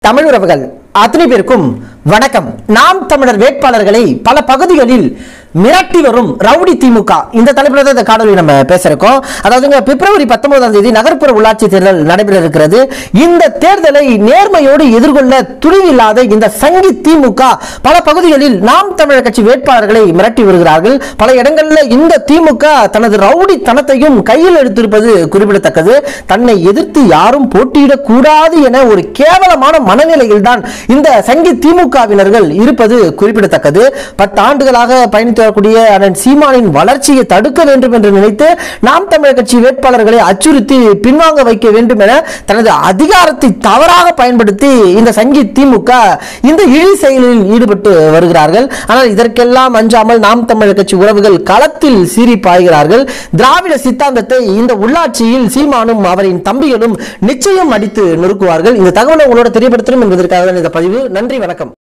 தமிழ் உறவுகள் அத்தனை பேருக்கும் வணக்கம் நாம் தமிழர் வேட்பாளர்களை பல பகுதிகளில் மிரட்டி வரும் ரவுடி திமுக இந்த தலைப்புல தான் இந்த காணொலி நம்ம பேசுறோம் அதாவதுங்க பிப்ரவரி பத்தொன்பதாம் தேதி நகர்ப்புற உள்ளாட்சி தேர்தல் நடைபெற இருக்கிறது இந்த தேர்தலை நேர்மையோடு எதிர்கொள்ள துணிவில்லாத இந்த சங்கி திமுக பல பகுதிகளில் நாம் தமிழர் கட்சி வேட்பாளர்களை மிரட்டி வருகிறார்கள் பல இடங்கள்ல இந்த திமுக தனது ரவுடி தனத்தையும் கையில் எடுத்திருப்பது குறிப்பிடத்தக்கது தன்னை எதிர்த்து யாரும் போட்டியிடக் கூடாது என ஒரு கேவலமான மனநிலையில் தான் இந்த சங்கி திமுகவினர்கள் இருப்பது குறிப்பிடத்தக்கது பத்து ஆண்டுகளாக பயணித்து வரக்கூடிய அண்ணன் சீமானின் வளர்ச்சியை தடுக்க வேண்டும் என்று நினைத்து நாம் தமிழர் கட்சி வேட்பாளர்களை அச்சுறுத்தி பின்வாங்க வைக்க வேண்டும் என தனது அதிகாரத்தை தவறாக பயன்படுத்தி இந்த சங்கி திமுக இந்த இழி செயலில் ஈடுபட்டு வருகிறார்கள் ஆனால் இதற்கெல்லாம் அஞ்சாமல் நாம் தமிழர் கட்சி உறவுகள் களத்தில் சீறி பாய்கிறார்கள் திராவிட சித்தாந்தத்தை இந்த உள்ளாட்சியில் சீமானும் அவரின் தம்பிகளும் நிச்சயம் அடித்து நொறுக்குவார்கள் இந்த தகவலை உங்களோட தெரியப்படுத்தணும் என்பதற்காக தான் இந்த பதிவு நன்றி வணக்கம்